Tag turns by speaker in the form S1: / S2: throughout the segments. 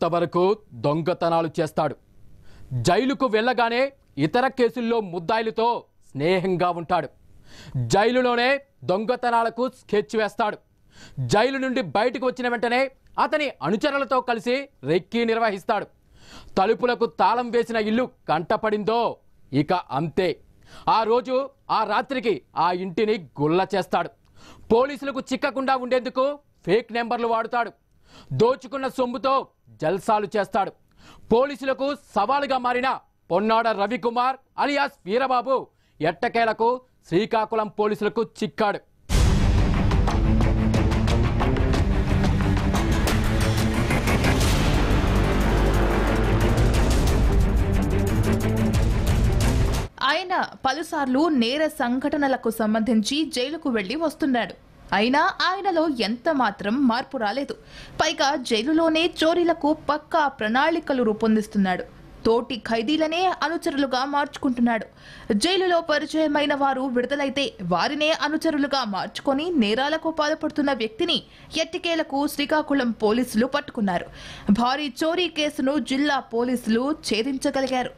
S1: కొంతవరకు దొంగతనాలు చేస్తాడు జైలుకు వెళ్ళగానే ఇతర కేసుల్లో ముద్దాయిలతో స్నేహంగా ఉంటాడు జైలులోనే దొంగతనాలకు స్కెచ్ వేస్తాడు జైలు నుండి బయటకు వచ్చిన వెంటనే అతని అనుచరులతో కలిసి రెక్కీ నిర్వహిస్తాడు తలుపులకు తాళం వేసిన ఇల్లు కంటపడిందో ఇక అంతే ఆ రోజు ఆ రాత్రికి ఆ ఇంటిని గుల్ల చేస్తాడు పోలీసులకు చిక్కకుండా ఉండేందుకు ఫేక్ నెంబర్లు వాడుతాడు దోచుకున్న సొమ్ముతో జల్సాలు చేస్తాడు పోలీసులకు సవాలుగా మారిన పొన్నాడ రవికుమార్ అలియాస్ వీరబాబు ఎట్టకేలకు శ్రీకాకుళం పోలీసులకు చిక్కాడు
S2: ఆయన పలుసార్లు నేర సంఘటనలకు సంబంధించి జైలుకు వెళ్లి వస్తున్నాడు అయినా ఆయనలో ఎంత మాత్రం మార్పు రాలేదు పైగా జైలులోనే చోరీలకు పక్కా ప్రణాళికలు రూపొందిస్తున్నాడు తోటి ఖైదీలనే అనుచరులుగా మార్చుకుంటున్నాడు జైలులో పరిచయమైన వారు విడుదలైతే వారినే అనుచరులుగా మార్చుకొని నేరాలకు పాల్పడుతున్న వ్యక్తిని ఎట్టికేలకు శ్రీకాకుళం పోలీసులు పట్టుకున్నారు భారీ చోరీ కేసును జిల్లా పోలీసులు ఛేదించగలిగారు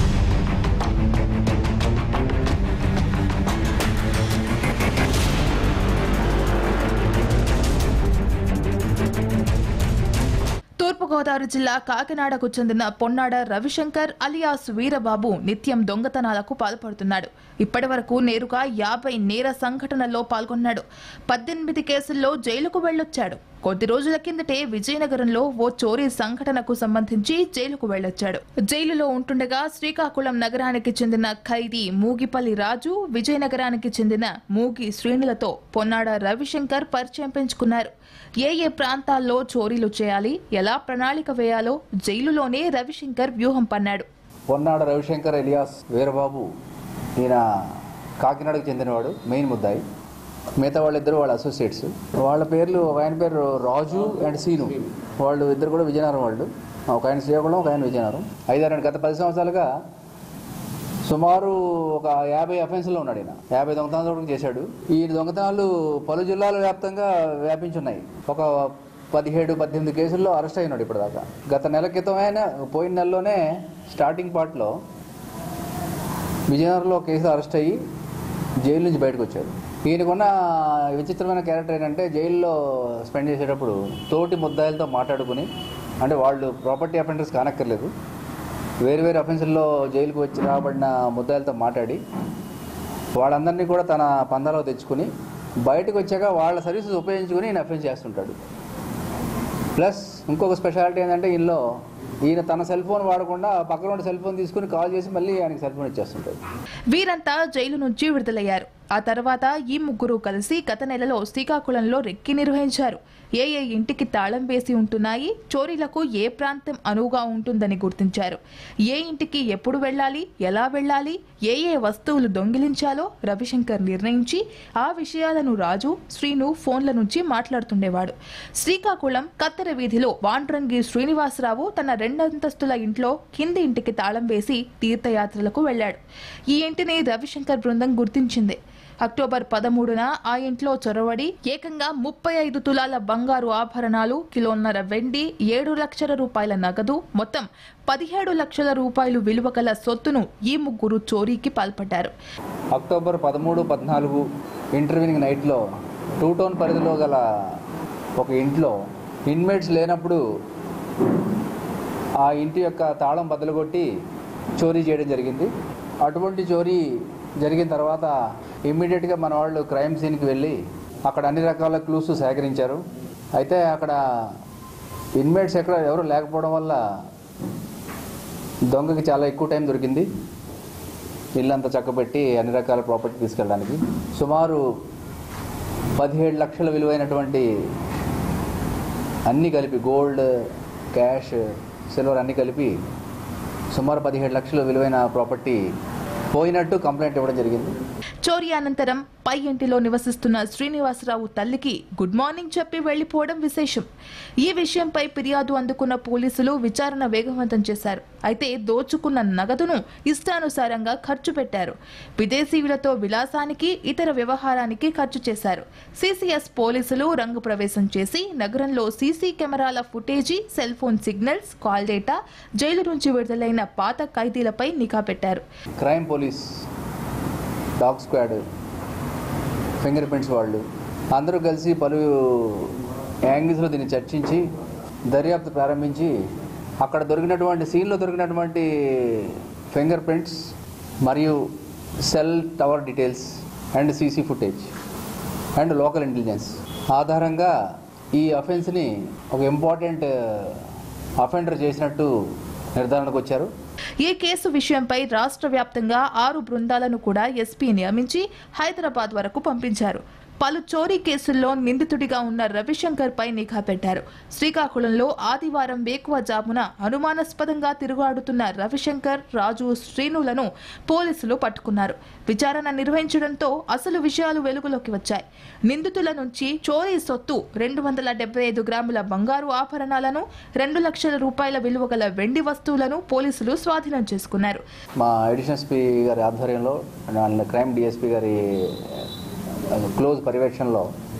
S2: తూర్పుగోదావరి జిల్లా కాకినాడకు చెందిన పొన్నాడ రవిశంకర్ అలియాస్ వీరబాబు నిత్యం దొంగతనాలకు పాల్పడుతున్నాడు ఇప్పటివరకు నేరుగా యాభై నేర సంఘటనల్లో పాల్గొన్నాడు పద్దెనిమిది కేసుల్లో జైలుకు వెళ్ళొచ్చాడు కొద్ది రోజుల కిందటే విజయనగరంలో ఓ చోరీ సంఘటనకు సంబంధించి జైలుకు వెళ్ళొచ్చాడు జైలులో ఉంటుండగా శ్రీకాకుళం నగరానికి చెందిన ఖైదీ మూగిపల్లి రాజు విజయనగరానికి చెందిన మూగి శ్రేణులతో పొన్నాడ రవిశంకర్ పరిచయం పెంచుకున్నారు ఏ ఏ ప్రాంతాల్లో చోరీలు చేయాలి ఎలా ప్రణాళిక వేయాలో జైలులోనే రవిశంకర్ వ్యూహం పన్నాడు
S3: పొన్నాడ రవిశంకర్ ఎలియాస్ వీరబాబు ఈయన కాకినాడకు చెందినవాడు మెయిన్ ముద్దాయి మిగతా వాళ్ళిద్దరు వాళ్ళ అసోసియేట్స్ వాళ్ళ పేర్లు ఒక ఆయన పేరు రాజు అండ్ సీను వాళ్ళు ఇద్దరు కూడా విజయనగరం వాళ్ళు ఒక ఆయన శ్రీకాకుళం ఒక ఆయన విజయనగరం ఐదారు గత పది సంవత్సరాలుగా సుమారు ఒక యాభై అఫెన్స్లో ఉన్నాడు ఈయన యాభై దొంగతనాలు కూడా చేశాడు ఈ దొంగతనాలు పలు జిల్లాల వ్యాప్తంగా వ్యాపించున్నాయి ఒక పదిహేడు పద్దెనిమిది కేసుల్లో అరెస్ట్ అయినాడు ఇప్పటిదాకా గత నెల క్రితం ఆయన పోయిన నెలలోనే స్టార్టింగ్ పార్ట్లో విజయనగరంలో కేసు అరెస్ట్ అయ్యి జైలు నుంచి బయటకు వచ్చాడు ఈయనకున్న విచిత్రమైన క్యారెక్టర్ ఏంటంటే జైల్లో స్పెండ్ చేసేటప్పుడు తోటి ముద్దాయిలతో మాట్లాడుకుని అంటే వాళ్ళు ప్రాపర్టీ అఫెండర్స్ కానక్కర్లేదు వేరు వేరు అఫెన్సుల్లో జైలుకు వచ్చి రాబడిన ముద్దాయిలతో మాట్లాడి వాళ్ళందరినీ కూడా తన పందాలో తెచ్చుకుని బయటకు వచ్చాక వాళ్ళ సర్వీసెస్ ఉపయోగించుకుని ఈయన అఫెన్స్ చేస్తుంటాడు ప్లస్ ఇంకొక స్పెషాలిటీ ఏంటంటే ఈయనలో ఈయన తన సెల్ ఫోన్ వాడకుండా పక్కన ఉన్న సెల్ ఫోన్ తీసుకుని కాల్ చేసి మళ్ళీ ఆయనకి సెల్ ఫోన్ ఇచ్చేస్తుంటాడు
S2: వీరంతా జైలు నుంచి విడుదలయ్యారు ఆ తర్వాత ఈ ముగ్గురు కలిసి గత నెలలో శ్రీకాకుళంలో రెక్కి నిర్వహించారు ఏ ఏ ఇంటికి తాళం వేసి ఉంటున్నాయి చోరీలకు ఏ ప్రాంతం అనువుగా ఉంటుందని గుర్తించారు ఏ ఇంటికి ఎప్పుడు వెళ్ళాలి ఎలా వెళ్ళాలి ఏ ఏ వస్తువులు దొంగిలించాలో రవిశంకర్ నిర్ణయించి ఆ విషయాలను రాజు శ్రీను ఫోన్ల నుంచి మాట్లాడుతుండేవాడు శ్రీకాకుళం కత్తెర వీధిలో వాండ్రంగి శ్రీనివాసరావు తన రెండంతస్తుల ఇంట్లో కింది ఇంటికి తాళం వేసి తీర్థయాత్రలకు వెళ్ళాడు ఈ ఇంటిని రవిశంకర్ బృందం గుర్తించింది అక్టోబర్ పదమూడున ఆ ఇంట్లో చొరవడి ఏకంగా ముప్పై ఐదు తులాల బంగారు ఆభరణాలు కిలోన్నర వెండి ఏడు లక్షల రూపాయల నగదు మొత్తం పదిహేడు లక్షల రూపాయలు విలువ గల సొత్తును ఈ ముగ్గురు చోరీకి పాల్పడ్డారు
S3: అక్టోబర్ పదమూడు పద్నాలుగు ఇంటర్వ్యూనింగ్ నైట్లో టూ టౌన్ పరిధిలో గల ఒక ఇంట్లో ఇన్మేట్స్ లేనప్పుడు ఆ ఇంటి యొక్క తాళం బద్దలుగొట్టి చోరీ చేయడం జరిగింది అటువంటి చోరీ జరిగిన తర్వాత ఇమ్మీడియట్గా మన వాళ్ళు క్రైమ్ సీన్కి వెళ్ళి అక్కడ అన్ని రకాల క్లూస్ సేకరించారు అయితే అక్కడ ఇన్మేట్స్ ఎక్కడ ఎవరు లేకపోవడం వల్ల దొంగకి చాలా ఎక్కువ టైం దొరికింది ఇల్లంతా చక్కబెట్టి అన్ని రకాల ప్రాపర్టీ తీసుకెళ్ళడానికి సుమారు పదిహేడు లక్షల విలువైనటువంటి అన్నీ కలిపి గోల్డ్ క్యాష్ సిల్వర్ అన్నీ కలిపి సుమారు పదిహేడు లక్షల విలువైన ప్రాపర్టీ పోయినట్టు కంప్లైంట్ ఇవ్వడం జరిగింది
S2: చోరీ అనంతరం పై ఇంటిలో నివసిస్తున్న శ్రీనివాసరావు తల్లికి గుడ్ మార్నింగ్ చెప్పి వెళ్లిపోవడం విశేషం ఈ విషయంపై ఫిర్యాదు అందుకున్న పోలీసులు విచారణ వేగవంతం చేశారు అయితే దోచుకున్న నగదును ఇష్టానుసారంగా ఖర్చు పెట్టారు విదేశీయులతో విలాసానికి ఇతర వ్యవహారానికి ఖర్చు చేశారు సిసిఎస్ పోలీసులు రంగు ప్రవేశం చేసి నగరంలో సీసీ కెమెరాల footage cell phone signals call data jail నుంచి విడుదలైన పాత ఖైదీలపై నిఘా పెట్టారు
S3: crime police dog squad fingerprints వాళ్ళు అందరూ కలిసి పలు యాంగిల్స్లో దీన్ని చర్చించి దర్యాప్తు ప్రారంభించి అక్కడ దొరికినటువంటి సీన్లో దొరికినటువంటి ఫింగర్ ప్రింట్స్ మరియు cell tower details and CC footage and local intelligence ఆధారంగా ఈ అఫెన్స్ని ఒక ఇంపార్టెంట్ అఫెండర్ చేసినట్టు నిర్ధారణకు వచ్చారు
S2: ఈ కేసు విషయంపై రాష్ట్ర వ్యాప్తంగా ఆరు బృందాలను కూడా ఎస్పీ నియమించి హైదరాబాద్ వరకు పంపించారు పలు చోరీ కేసుల్లో నిందితుడిగా ఉన్న రవిశంకర్ పై నిఘా పెట్టారు శ్రీకాకుళంలో ఆదివారం వేకువజామున అనుమానాస్పదంగా తిరుగాడుతున్న రవిశంకర్ రాజు శ్రీనులను పోలీసులు పట్టుకున్నారు విచారణ నిర్వహించడంతో అసలు విషయాలు వెలుగులోకి వచ్చాయి నిందితుల నుంచి చోరీ సొత్తు రెండు వందల డెబ్బై ఐదు గ్రాముల బంగారు ఆభరణాలను రెండు లక్షల రూపాయల విలువ గల వెండి వస్తువులను పోలీసులు స్వాధీనం చేసుకున్నారు
S3: మా ఎడిషనల్ ఎస్పీ గారి ఆధ్వర్యంలో అండ్ క్రైమ్ డిఎస్పీ గారి క్లోజ్ పర్యవేక్షణలో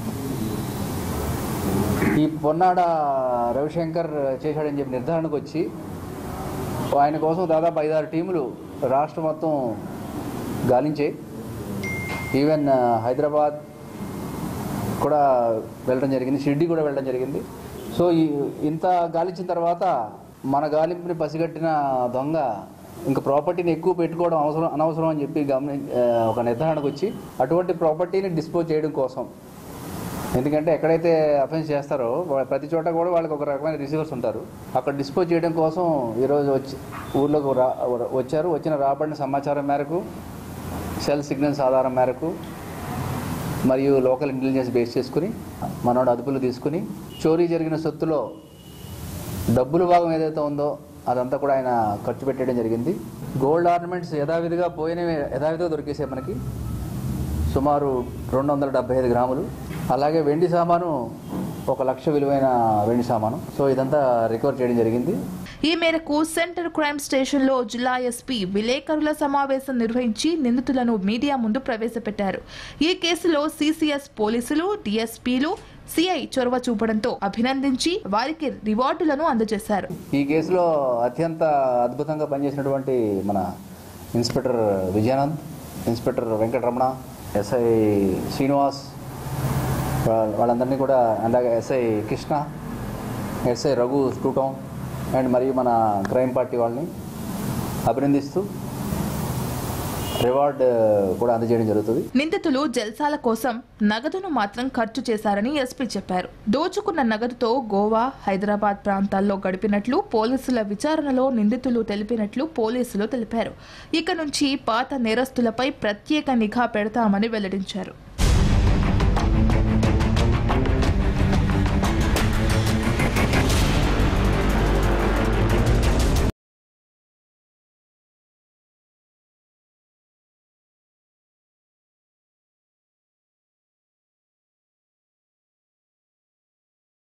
S3: ఈ పొన్నాడ రవిశంకర్ చేశాడని చెప్పి నిర్ధారణకు వచ్చి ఆయన కోసం దాదాపు ఐదారు టీములు రాష్ట్రం మొత్తం గాలించాయి ఈవెన్ హైదరాబాద్ కూడా వెళ్ళడం జరిగింది షిర్డీ కూడా వెళ్ళడం జరిగింది సో ఈ ఇంత గాలించిన తర్వాత మన గాలింపుని పసిగట్టిన దొంగ ఇంకా ప్రాపర్టీని ఎక్కువ పెట్టుకోవడం అవసరం అనవసరం అని చెప్పి గమని ఆ, ఒక నిర్ధారణకు వచ్చి అటువంటి ప్రాపర్టీని డిస్పోజ్ చేయడం కోసం ఎందుకంటే ఎక్కడైతే అఫెన్స్ చేస్తారో వా- ప్రతి చోట కూడా వాళ్ళకి ఒక రకమైన రిసీవర్స్ ఉంటారు అక్కడ డిస్పోజ్ చేయడం కోసం ఈరోజు వచ్చి ఊర్లోకి రా వచ్చారు వచ్చిన రాబడిన సమాచారం మేరకు సెల్ సిగ్నల్స్ ఆధారం మేరకు మరియు లోకల్ ఇంటెలిజెన్స్ బేస్ చేసుకుని మనోడు అదుపులు తీసుకుని చోరీ జరిగిన సొత్తులో డబ్బుల భాగం ఏదైతే ఉందో అదంతా కూడా ఆయన ఖర్చు పెట్టడం జరిగింది గోల్డ్ ఆర్నమెంట్స్ యథావిధిగా పోయినవి యథావిధిగా దొరికేసాయి మనకి సుమారు రెండు వందల డెబ్బై ఐదు గ్రాములు అలాగే వెండి సామాను ఒక లక్ష విలువైన వెండి సామాను సో ఇదంతా రికవర్ చేయడం జరిగింది
S2: ఈ మేరకు సెంటర్ క్రైమ్ స్టేషన్లో జిల్లా ఎస్పీ విలేకరుల సమావేశం నిర్వహించి నిందితులను మీడియా ముందు ప్రవేశపెట్టారు ఈ కేసులో సిసిఎస్ పోలీసులు డిఎస్పీలు సిఐ చొరవ చూపడంతో అభినందించి వారికి రివార్డులను అందజేశారు
S3: ఈ కేసులో అత్యంత అద్భుతంగా పనిచేసినటువంటి మన inspector Vijayanand inspector Venkataramana SI Srinivas వాళ్ళ- వాళ్ళందరినీ కూడా అలాగే ఎస్ఐ కృష్ణ ఎస్ఐ రఘు టూటం అండ్ మరియు మన క్రైమ్ పార్టీ వాళ్ళని అభినందిస్తూ రివార్డ్ కూడా అందజేయడం జరుగుతుంది
S2: నిందితులు జల్సాల కోసం నగదును మాత్రం ఖర్చు చేశారని ఎస్పీ చెప్పారు దోచుకున్న నగదుతో గోవా హైదరాబాద్ ప్రాంతాల్లో గడిపినట్లు పోలీసుల విచారణలో నిందితులు తెలిపినట్లు పోలీసులు తెలిపారు ఇక నుంచి పాత నేరస్తులపై ప్రత్యేక నిఘా పెడతామని వెల్లడించారు